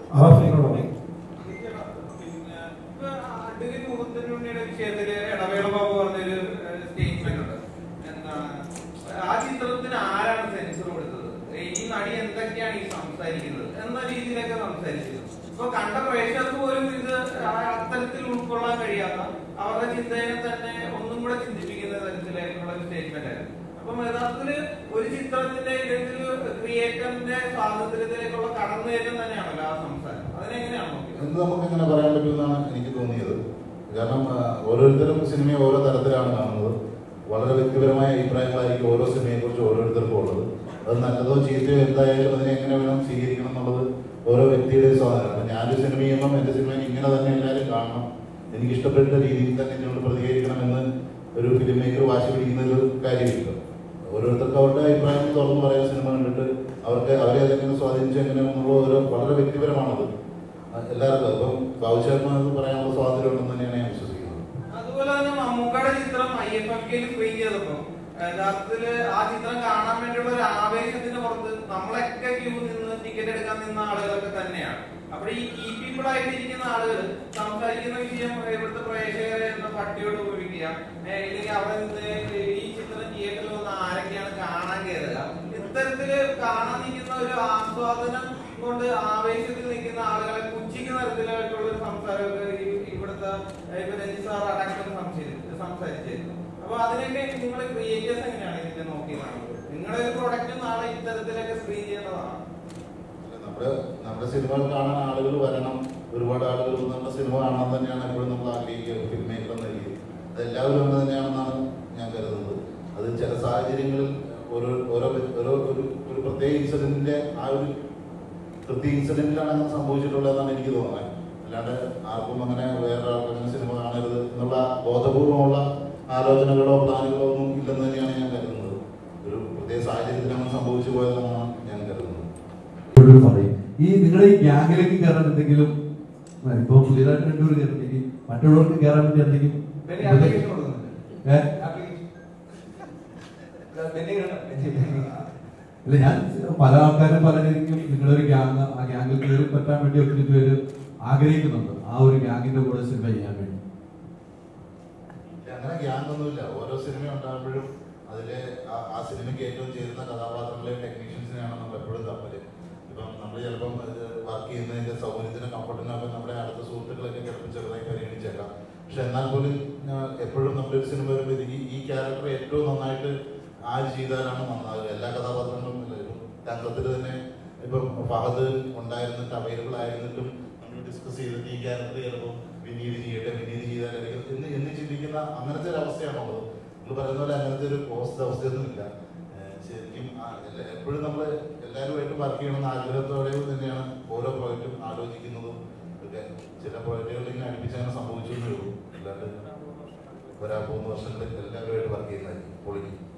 ആവാസങ്ങളോട് പിന്നെ ഇപ്പൊ അഡ്വക്കേറ്റ് മുകുന്ദനുണ്ണിയുടെ വിഷയത്തില് ഇടവേള ബാബു പറഞ്ഞൊരു സ്റ്റേറ്റ്മെന്റ് ഉണ്ട് എന്താണ് ആ ചിത്രത്തിന് ആരാണ് സെൻസർ കൊടുത്തത് ഈ നടി എന്തൊക്കെയാണ് ഈ സംസാരിക്കുന്നത് എന്ന രീതിയിലൊക്കെ സംസാരിച്ചത് ഇപ്പൊ കണ്ട പ്രേക്ഷകർക്ക് പോലും ഇത് ആ അത്തരത്തിൽ ഉൾക്കൊള്ളാൻ കഴിയാത്ത അവരുടെ ചിന്തയെ തന്നെ ഒന്നും കൂടെ ചിന്തിപ്പിക്കുന്ന തരത്തിലായിട്ടുള്ള ഒരു സ്റ്റേറ്റ്മെന്റ് ആയിരുന്നു അപ്പം യഥാർത്ഥത്തില് ഒരു ചിത്രത്തിന്റെ ഇല്ലെങ്കിൽ ക്രിയേറ്ററിന്റെ സ്വാതന്ത്ര്യത്തിലേക്കുള്ള കടന്നുകയറ്റം തന്നെയാണല്ലോ ആ സംസാരം അതിനെങ്ങനെയാണ് നോക്കിയത് എന്ന് നമുക്ക് എങ്ങനെ പറയാൻ പറ്റുമെന്നാണ് എനിക്ക് തോന്നിയത് കാരണം ആ, ഓരോരുത്തരും സിനിമയെ ഓരോ തരത്തിലാണ് കാണുന്നത് വളരെ വ്യക്തിപരമായ അഭിപ്രായങ്ങളായിരിക്കും ഓരോ സിനിമയെ കുറിച്ച് ഓരോരുത്തർക്കും ഉള്ളത് അത് നല്ലതോ ചീത്തയോ എന്തായാലും അതിനെ എങ്ങനെ വേണം സ്വീകരിക്കണം എന്നുള്ളത് ഓരോ വ്യക്തിയുടെയും സ്വാതന്ത്ര്യം അപ്പൊ ഞാനൊരു സിനിമ ചെയ്യുമ്പോൾ എന്റെ സിനിമയിൽ ഇങ്ങനെ തന്നെ എല്ലാവരും കാണണം എനിക്ക് ഇഷ്ടപ്പെട്ട രീതിയിൽ തന്നെ എന്നോട് പ്രതികരിക്കണമെന്ന് ഒരു ഫിലിം മേക്കർ വാശി പിടിക്കുന്ന ഒരു കാര്യമില്ല ഓരോരുത്തർക്ക് അവരുടെ അഭിപ്രായം തുറന്നു പറയാൻ സിനിമ കണ്ടിട്ട് അവർക്ക് അവരെ അതെങ്ങനെ സ്വാധീനിച്ചു എങ്ങനെ എന്നുള്ള ഓരോ വളരെ വ്യക്തിപരമാണത് എല്ലാവർക്കും അപ്പം ബാബുശേഖരന് പറയാനുള്ള സ്വാതന്ത്ര്യം ഉണ്ടെന്ന് തന്നെയാണ് ഞാൻ വിശ്വസിക്കുന്നത് അതുപോലെ തന്നെ മമ്മൂക്കയുടെ ചിത്രം ഐ എഫ് എഫ് കെയിൽ സ്ക്രീൻ ചെയ്തപ്പോ യഥാർത്ഥത്തില് ആ ചിത്രം കാണാൻ വേണ്ടിയുള്ള ഒരു ആവേശത്തിന് പുറത്ത് നമ്മളൊക്കെ ക്യൂ നിന്ന് ടിക്കറ്റ് എടുക്കാൻ നിന്ന ആളുകളൊക്കെ തന്നെയാണ് അപ്പൊ ഈ കീ പീപ്പിൾ ആയിട്ടിരിക്കുന്ന ആളുകൾ സംസാരിക്കുന്ന വിഷയം ഇവിടുത്തെ പ്രേക്ഷകരെ എന്ന പട്ടിയോട് ഉപയോഗിക്കുക ഏ, ഇല്ലെങ്കിൽ അവിടെ നിന്ന് ഈ ചിത്രം തിയേറ്ററിൽ വന്ന് ആരൊക്കെയാണ് കാണാൻ കയറുക ഇത്തരത്തില് കാണാൻ നിൽക്കുന്ന ഒരു ആസ്വാദനം കൊണ്ട് ആവേശത്തിൽ നിൽക്കുന്ന ആളുകളെ പുച്ഛിക്കുന്ന തരത്തിലായിട്ടുള്ള ഒരു സംസാരമൊക്കെ ഈ- ഇവിടുത്തെ ഇപ്പൊ രഞ്ജിത് സാർ അടക്കം സംസാരിച്ചു സംസാരിച്ചിരുന്നു അപ്പൊ അതിനൊക്കെ നിങ്ങൾ ക്രിയേറ്റേഴ്സ് എങ്ങനെയാണ് ഇതിന്റെ നോക്കി കാണുന്നത് നിങ്ങളുടെ ഒരു പ്രൊഡക്റ്റ് നാളെ ഇത്തരത്തിലൊക്കെ സ്ക്രീൻ ചെയ്യേണ്ടതാണ് അല്ല, നമ്മുടെ നമ്മുടെ സിനിമകൾ കാണാൻ ആളുകൾ വരണം ഒരുപാട് ആളുകൾ വന്ന് നമ്മുടെ സിനിമ കാണാൻ തന്നെയാണ് എപ്പോഴും നമ്മൾ ആഗ്രഹിക്കുക ഫിലിം മേക്കർ എന്ന രീതിയിൽ അത് എല്ലാവരും അങ്ങനെ തന്നെയാണെന്നാണ് ഞാൻ കരുതുന്നത് അത് ചില സാഹചര്യങ്ങളിൽ ഓരോ ഓരോ വ്യ- ഓരോ ഒരു ഒരു പ്രത്യേക ഇൻസിഡന്റിന്റെ ആ ഒരു പ്രത്യേക ഇൻസിഡന്റിലാണ് അങ്ങനെ സംഭവിച്ചിട്ടുള്ളതെന്നാണ് എനിക്ക് തോന്നുന്നത് അല്ലാണ്ട് ആർക്കും അങ്ങനെ വേറെ ആൾക്കും അങ്ങനെ സിനിമ കാണരുത് എന്നുള്ള ബോധപൂർവമുള്ള ആലോചനകളോ പ്ലാനുകളോ ഒന്നും ഇല്ലെന്ന് തന്നെയാണ് ഞാൻ കരുതുന്നത് ഒരു പ്രത്യേക സാഹചര്യത്തിൽ അങ്ങനെ സംഭവിച്ചു പോയതെന്നാണ് ഞാൻ കരുതുന്നത് ഇപ്പോഴും പറയും ഈ നിങ്ങളുടെ ഈ ഗ്യാങ്ങിലേക്ക് കയറാൻ എന്തെങ്കിലും ഇപ്പൊ പുതിയതായിട്ട് രണ്ടുപേർ കയറുന്നെങ്കിൽ മറ്റുള്ളവർക്ക് കയറാൻ വേണ്ടി എന്തെങ്കിലും ബെന്നി application കൊടുക്കുന്നുണ്ട്. ഏ? Application. ബെന്നി കണ്ടോ? അല്ല ഞാൻ പല ആൾക്കാരും പല രീതിക്കും നിങ്ങളൊരു ഗ്യാങ് ആ ഗ്യാങ്ങിൽ കയറി പറ്റാൻ വേണ്ടി ഒത്തിരി പേര് ആഗ്രഹിക്കുന്നുണ്ട് ആ ഒരു ഗ്യാങ്ങിന്റെ കൂടെ സിനിമ ചെയ്യാൻ വേണ്ടി അങ്ങനെ ഗ്യാങ് ഒന്നുമില്ല ഓരോ സിനിമ ഉണ്ടാകുമ്പോഴും അതിലെ ആ- ആ സിനിമയ്ക്ക് ഏറ്റവും ചേരുന്ന കഥാപാത്രങ്ങളെ ടെക്നീഷ്യൻസിനെയാണ് നമ്മൾ എപ്പോഴും തപ്പല് ഇപ്പം നമ്മൾ ചിലപ്പം വർക്ക് ചെയ്യുന്നതിന്റെ സൗകര്യത്തിന് കംഫർട്ടിനൊക്കെ നമ്മുടെ അടുത്ത സുഹൃത്തുക്കളൊക്കെ ചിലപ്പോൾ ചെറുതായി പരിഗണിച്ചേക്കാം പക്ഷെ എന്നാൽ പോലും ഞാൻ എപ്പോഴും നമ്മളൊരു സിനിമ വരുമ്പോൾ ഈ ഈ ക്യാരക്ടർ ഏറ്റവും നന്നായിട്ട് ആര് ചെയ്താലാണ് നന്നാകുക എല്ലാ കഥാപാത്രങ്ങളും ഇല്ല. ഇപ്പം തങ്കത്തിൽ തന്നെ ഇപ്പം ഫഹദ് ഉണ്ടായിരുന്നിട്ട് അവൈലബിൾ ആയിരുന്നിട്ടും നമ്മൾ ഡിസ്കസ് ചെയ്തിട്ട് ഈ ക്യാരക്ടർ ചിലപ്പോൾ പിന്നീട് ചെയ്യട്ടെ പിന്നീട് ചെയ്താലായിരിക്കും എന്ന് എന്ന് ചിന്തിക്കുന്ന അങ്ങനത്തെ ഒരു അവസ്ഥയാണുള്ളത് നിങ്ങൾ പറയുന്ന പോലെ അങ്ങനത്തെ ഒരു പോസ്റ്റ് അവസ്ഥയൊന്നുമില്ല ഏഹ് ശരിക്കും ആ- എല്ലാ- എപ്പോഴും നമ്മൾ എല്ലാവരുമായിട്ട് വർക്ക് ചെയ്യണമെന്ന ആഗ്രഹത്തോടെ തന്നെയാണ് ഓരോ പ്രോജക്റ്റും ആലോചിക്കുന്നതും ഒക്കെ ചില പ്രോജക്റ്റുകൾ ഇങ്ങനെ അടുപ്പിച്ചങ്ങനെ സംഭവിച്ചു എന്നേ ഉള്ളൂ അല്ലാണ്ട് ഒരാ മൂന്ന് വർഷങ്ങളിൽ എല്ലാവരുമായിട്ട് വർക്ക് ചെയ്യുന്നതായിരിക്കും പൊളിക്കും